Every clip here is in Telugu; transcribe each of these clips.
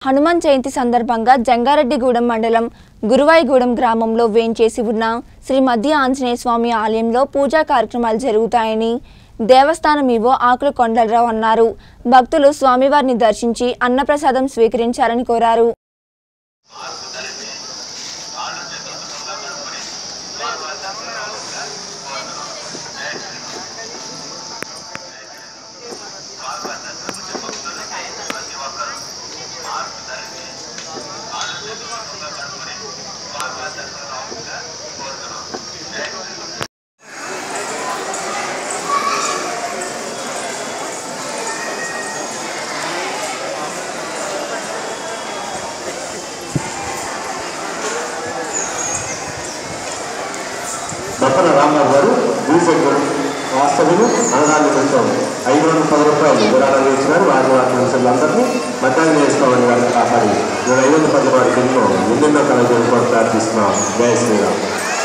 హనుమాన్ జయంతి సందర్భంగా జంగారెడ్డిగూడెం మండలం గురువాయిగూడెం గ్రామంలో వేంచేసి ఉన్న శ్రీ మధ్య ఆంజనేయ స్వామి ఆలయంలో పూజా కార్యక్రమాలు జరుగుతాయని దేవస్థానం ఈవో ఆకుల కొండలరావు అన్నారు భక్తులు స్వామివారిని దర్శించి అన్నప్రసాదం స్వీకరించాలని కోరారు బొప్పన రామరావు గారు భూసెట్టు వాస్తవులు అనడాన్ని కొంచెం ఐదు వందల పది రూపాయలు విరాళాలు ఇచ్చినారు వారి వారి మనుషులందరినీ మతాన్ని చేసుకోవాలని వారిని కాపాడి నేను ఐదు వందల పది వారి ఎన్నో ఎన్నెన్నో కళలు కూడా ప్రార్థిస్తున్నాం జయ శ్రీరామ్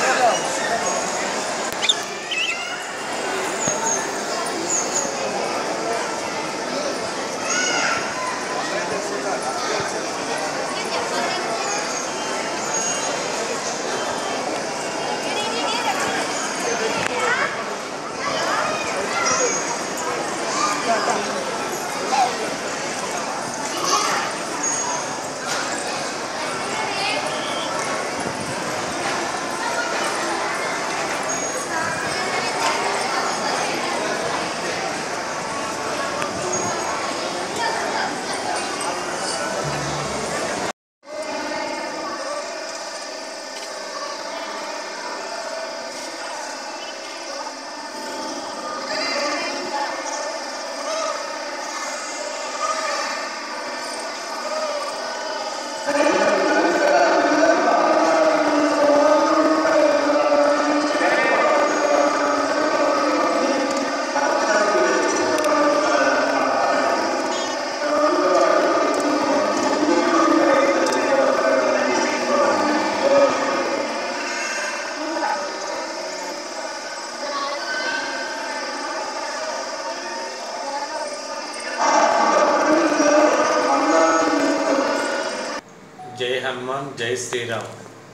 జై హనుమాన్ జై శ్రీరామ్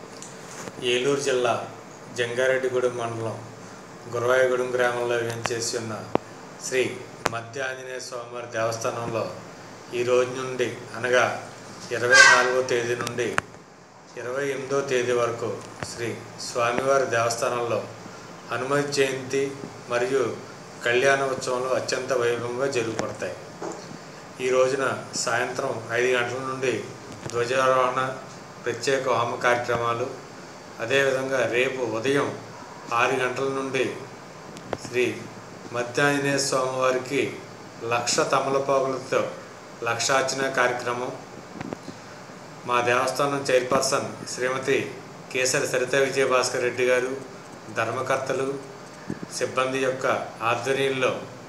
ఏలూరు జిల్లా జంగారెడ్డిగూడెం మండలం గురవాయగూడెం గ్రామంలో వేంచేసి ఉన్న శ్రీ మధ్య ఆంజనేయ స్వామివారి దేవస్థానంలో ఈ రోజు నుండి అనగా ఇరవై నాలుగో తేదీ నుండి ఇరవై ఎనిమిదో తేదీ వరకు శ్రీ స్వామివారి దేవస్థానంలో హనుమత్ జయంతి మరియు కళ్యాణ ఉత్సవంలో అత్యంత వైభవంగా జరుగుపడతాయి ఈ రోజున సాయంత్రం ఐదు గంటల నుండి ధ్వజారోహణ ప్రత్యేక హోమ కార్యక్రమాలు అదేవిధంగా రేపు ఉదయం ఆరు గంటల నుండి శ్రీ మధ్యాహ్నజనేయ స్వామివారికి లక్ష తమలపాకులతో లక్షార్చన కార్యక్రమం మా దేవస్థానం చైర్పర్సన్ శ్రీమతి కేసరి సరిత విజయభాస్కర్ రెడ్డి గారు ధర్మకర్తలు సిబ్బంది యొక్క ఆధ్వర్యంలో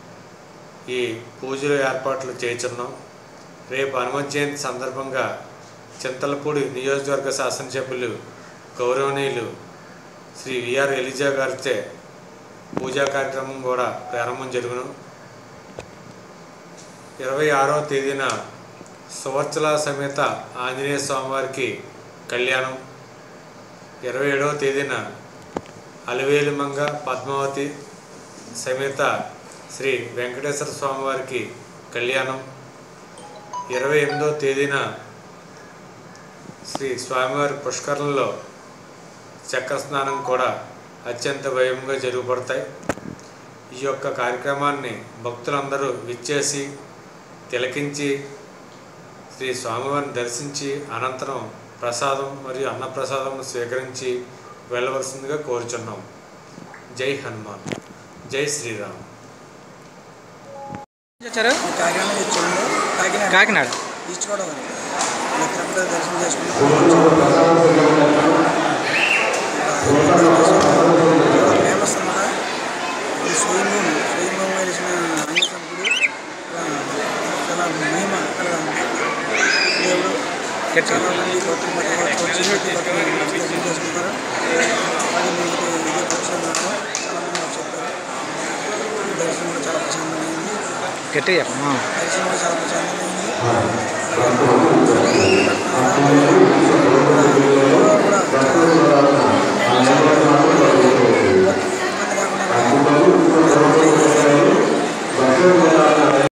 ఈ పూజలు ఏర్పాట్లు చేస్తున్నాం రేపు హనుమత్ జయంతి సందర్భంగా చింతలపూడి నియోజకవర్గ శాసనసభ్యులు గౌరవనీయులు శ్రీ విఆర్ ఎలిజా గారిచే పూజా కార్యక్రమం కూడా ప్రారంభం జరుగును ఇరవై ఆరవ తేదీన సువర్చల సమేత ఆంజనేయ స్వామివారికి కళ్యాణం ఇరవై ఏడవ తేదీన అలివేలుమంగ పద్మావతి సమేత శ్రీ వెంకటేశ్వర స్వామివారికి కళ్యాణం ఇరవై ఎనిమిదవ తేదీన శ్రీ స్వామివారి పుష్కరంలో చక్ర స్నానం కూడా అత్యంత వైభవంగా జరుగుపడతాయి ఈ యొక్క కార్యక్రమాన్ని భక్తులందరూ విచ్చేసి తిలకించి శ్రీ స్వామివారిని దర్శించి అనంతరం ప్రసాదం మరియు అన్నప్రసాదం స్వీకరించి వెళ్ళవలసిందిగా కోరుచున్నాం జై హనుమాన్ జై శ్రీరామ్ వచ్చారు కాకినాడ వచ్చాము కాకినాడ కాకినాడ ఈస్ట్ గోదావరి ఇలా తిరుపతి దర్శనం చేసుకున్నాం ఫేమస్ అన్నమాట ఇది స్వయంభూమి స్వయంభూమి వెలిసిన ఆంజనేయుడు చాలా మహిమ కలగా దేవుడు చాలా మంది భక్తులు మధ్య వచ్చి దర్శనం చేసుకుంటారు అది మీకు ఇదే పరిచయం చాలా మంది వచ్చారు దర్శనం కూడా చాలా ప్రశాంతంగా అయింది గట్టిగా చెప్పమ్మా దర్శనం కూడా చాలా ప్రశాంతంగా అయింది